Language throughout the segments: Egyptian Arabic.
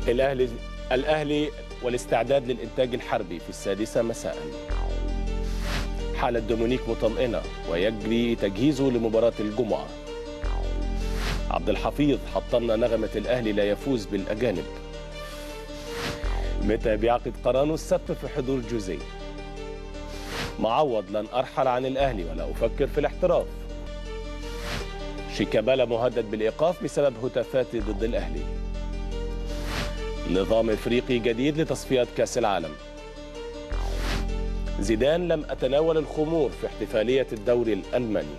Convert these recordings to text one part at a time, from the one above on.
الأهلي الأهلي والاستعداد للإنتاج الحربي في السادسة مساء حالة دومينيك مطمئنة ويجري تجهيزه لمباراة الجمعة عبد الحفيظ حطمنا نغمة الأهلي لا يفوز بالأجانب متى بيعقد قرانه السبت في حضور جوزيه معوض لن أرحل عن الأهلي ولا أفكر في الاحتراف شيكابالا مهدد بالإيقاف بسبب هتافات ضد الأهلي نظام افريقي جديد لتصفيات كاس العالم زيدان لم اتناول الخمور في احتفاليه الدوري الالماني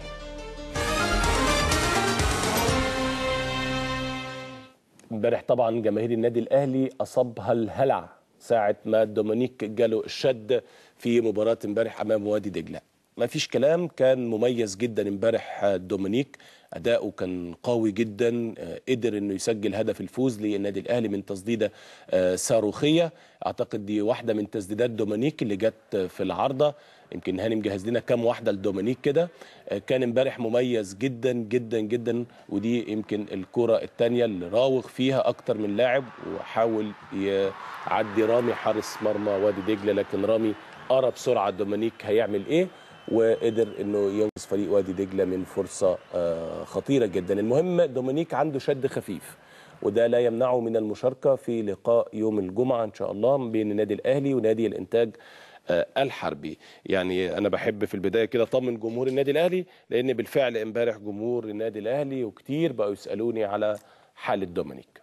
امبارح طبعا جماهير النادي الاهلي اصابها الهلع ساعه ما دومينيك جاله الشد في مباراه امبارح امام وادي دجله ما فيش كلام كان مميز جدا امبارح دومينيك اداؤه كان قوي جدا قدر انه يسجل هدف الفوز للنادي الاهلي من تسديده صاروخيه اعتقد دي واحده من تسديدات دومينيك اللي جت في العارضه يمكن هاني مجهز لنا كام واحده لدومينيك كده كان امبارح مميز جدا جدا جدا ودي يمكن الكره الثانيه اللي راوغ فيها اكتر من لاعب وحاول يعدي رامي حارس مرمى وادي دجله لكن رامي قرا بسرعه دومينيك هيعمل ايه وقدر انه ينقذ فريق وادي دجله من فرصه خطيره جدا المهم دومينيك عنده شد خفيف وده لا يمنعه من المشاركه في لقاء يوم الجمعه ان شاء الله بين النادي الاهلي ونادي الانتاج الحربي يعني انا بحب في البدايه كده اطمن جمهور النادي الاهلي لان بالفعل امبارح جمهور النادي الاهلي وكتير بقوا يسالوني على حاله دومينيك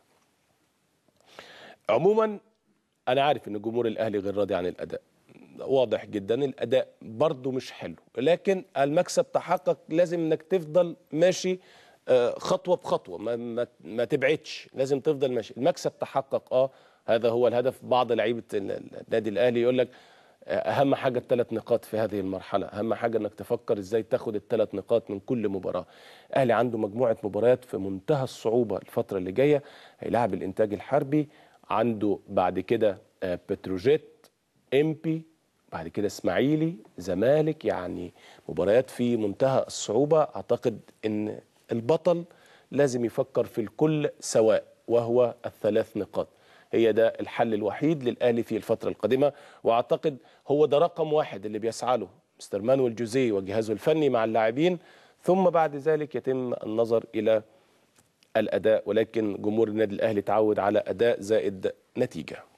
عموما انا عارف ان جمهور الاهلي غير راضي عن الاداء واضح جدا الاداء برضه مش حلو لكن المكسب تحقق لازم انك تفضل ماشي خطوه بخطوه ما, ما, ما تبعدش لازم تفضل ماشي المكسب تحقق اه هذا هو الهدف بعض لعيبه النادي الاهلي يقول لك اهم حاجه الثلاث نقاط في هذه المرحله اهم حاجه انك تفكر ازاي تاخد الثلاث نقاط من كل مباراه الاهلي عنده مجموعه مباريات في منتهى الصعوبه الفتره اللي جايه هيلاعب الانتاج الحربي عنده بعد كده بتروجيت امبي بعد كده اسماعيلي زمالك يعني مباريات في منتهى الصعوبه اعتقد ان البطل لازم يفكر في الكل سواء وهو الثلاث نقاط هي ده الحل الوحيد للاهلي في الفتره القادمه واعتقد هو ده رقم واحد اللي بيسعى له مستر مانويل جوزيه وجهازه الفني مع اللاعبين ثم بعد ذلك يتم النظر الى الاداء ولكن جمهور النادي الاهلي تعود على اداء زائد نتيجه